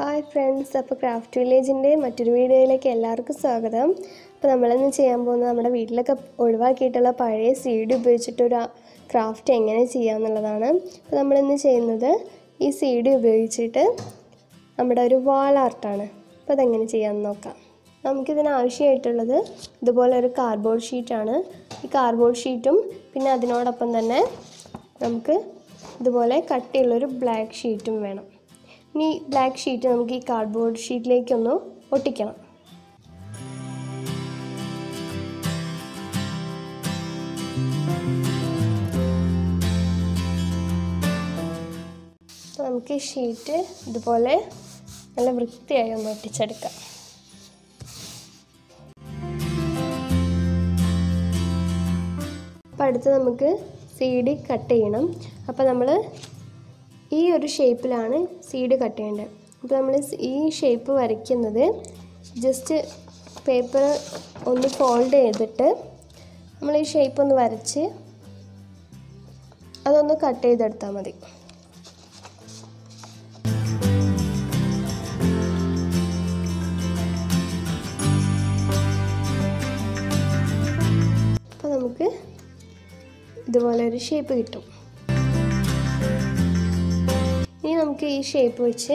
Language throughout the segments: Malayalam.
ഹായ് ഫ്രണ്ട്സ് അപ്പോൾ ക്രാഫ്റ്റ് വില്ലേജിൻ്റെ മറ്റൊരു വീഡിയോയിലേക്ക് എല്ലാവർക്കും സ്വാഗതം അപ്പോൾ നമ്മളിന്ന് ചെയ്യാൻ പോകുന്നത് നമ്മുടെ വീട്ടിലൊക്കെ ഒഴിവാക്കിയിട്ടുള്ള പഴയ സീഡ് ഉപയോഗിച്ചിട്ടൊരു ക്രാഫ്റ്റ് എങ്ങനെ ചെയ്യാമെന്നുള്ളതാണ് അപ്പോൾ നമ്മളിന്ന് ചെയ്യുന്നത് ഈ സീഡ് ഉപയോഗിച്ചിട്ട് നമ്മുടെ ഒരു വാൾ ആർട്ടാണ് അപ്പോൾ അതെങ്ങനെ ചെയ്യാമെന്ന് നോക്കാം നമുക്കിതിന് ആവശ്യമായിട്ടുള്ളത് ഇതുപോലെ ഒരു കാർഡ്ബോർഡ് ഷീറ്റാണ് ഈ കാർഡ്ബോർഡ് ഷീറ്റും പിന്നെ അതിനോടൊപ്പം തന്നെ നമുക്ക് ഇതുപോലെ കട്ടിയുള്ളൊരു ബ്ലാക്ക് ഷീറ്റും വേണം ഇനി ബ്ലാക്ക് ഷീറ്റ് നമുക്ക് ഈ കാർഡ്ബോർഡ് ഷീറ്റിലേക്കൊന്ന് ഒട്ടിക്കണം അപ്പോൾ നമുക്ക് ഈ ഷീറ്റ് ഇതുപോലെ നല്ല വൃത്തിയായി ഒന്ന് ഒട്ടിച്ചെടുക്കാം അപ്പോൾ അടുത്ത് നമുക്ക് സീഡ് കട്ട് ചെയ്യണം അപ്പോൾ നമ്മൾ ഈ ഒരു ഷേപ്പിലാണ് സീഡ് കട്ട് ചെയ്യേണ്ടത് അപ്പോൾ നമ്മൾ ഈ ഷേപ്പ് വരയ്ക്കുന്നത് ജസ്റ്റ് പേപ്പർ ഒന്ന് ഫോൾഡ് ചെയ്തിട്ട് നമ്മൾ ഈ ഷേപ്പ് ഒന്ന് വരച്ച് അതൊന്ന് കട്ട് ചെയ്തെടുത്താൽ മതി അപ്പോൾ നമുക്ക് ഇതുപോലെ ഒരു ഷേപ്പ് കിട്ടും ഇനി നമുക്ക് ഈ ഷേപ്പ് വെച്ച്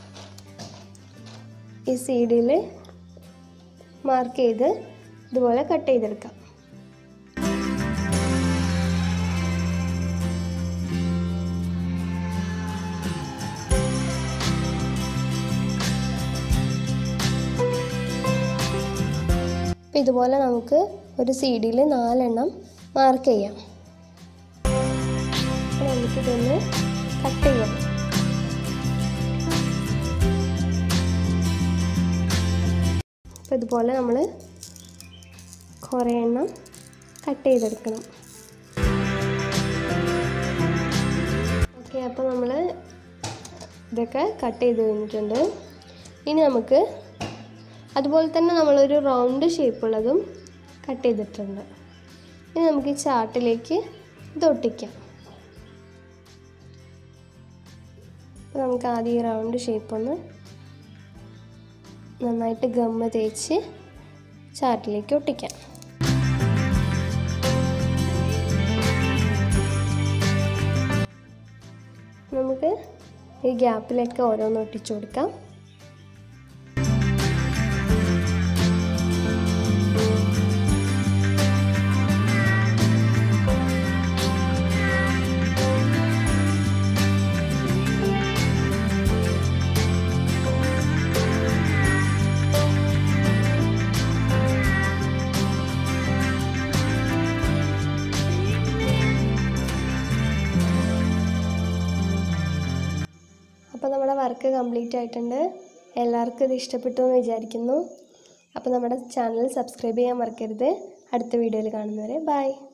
ഈ സീഡിൽ മാർക്ക് ചെയ്ത് ഇതുപോലെ കട്ട് ചെയ്തെടുക്കാം അപ്പം ഇതുപോലെ നമുക്ക് ഒരു സീഡിയിൽ നാലെണ്ണം മാർക്ക് ചെയ്യാം അപ്പോൾ നമുക്കിതൊന്ന് കട്ട് ചെയ്യാം അപ്പോൾ ഇതുപോലെ നമ്മൾ കുറേ എണ്ണം കട്ട് ചെയ്തെടുക്കണം ഓക്കെ അപ്പോൾ നമ്മൾ ഇതൊക്കെ കട്ട് ചെയ്ത് കഴിഞ്ഞിട്ടുണ്ട് ഇനി നമുക്ക് അതുപോലെ തന്നെ നമ്മളൊരു റൗണ്ട് ഷേപ്പുള്ളതും കട്ട് ചെയ്തിട്ടുണ്ട് ഇനി നമുക്ക് ഈ ചാർട്ടിലേക്ക് ഇത് ഒട്ടിക്കാം അപ്പോൾ നമുക്ക് ആദ്യം ഈ റൗണ്ട് ഷേപ്പ് ഒന്ന് നന്നായിട്ട് ഗമ്മ തേച്ച് ചാർട്ടിലേക്ക് ഒട്ടിക്കാം നമുക്ക് ഈ ഗ്യാപ്പിലൊക്കെ ഓരോന്ന് ഒട്ടിച്ചു കൊടുക്കാം അപ്പോൾ നമ്മുടെ വർക്ക് കംപ്ലീറ്റ് ആയിട്ടുണ്ട് എല്ലാവർക്കും ഇത് ഇഷ്ടപ്പെട്ടു എന്ന് വിചാരിക്കുന്നു അപ്പോൾ നമ്മുടെ ചാനൽ സബ്സ്ക്രൈബ് ചെയ്യാൻ മറക്കരുത് അടുത്ത വീഡിയോയിൽ കാണുന്നവരെ ബൈ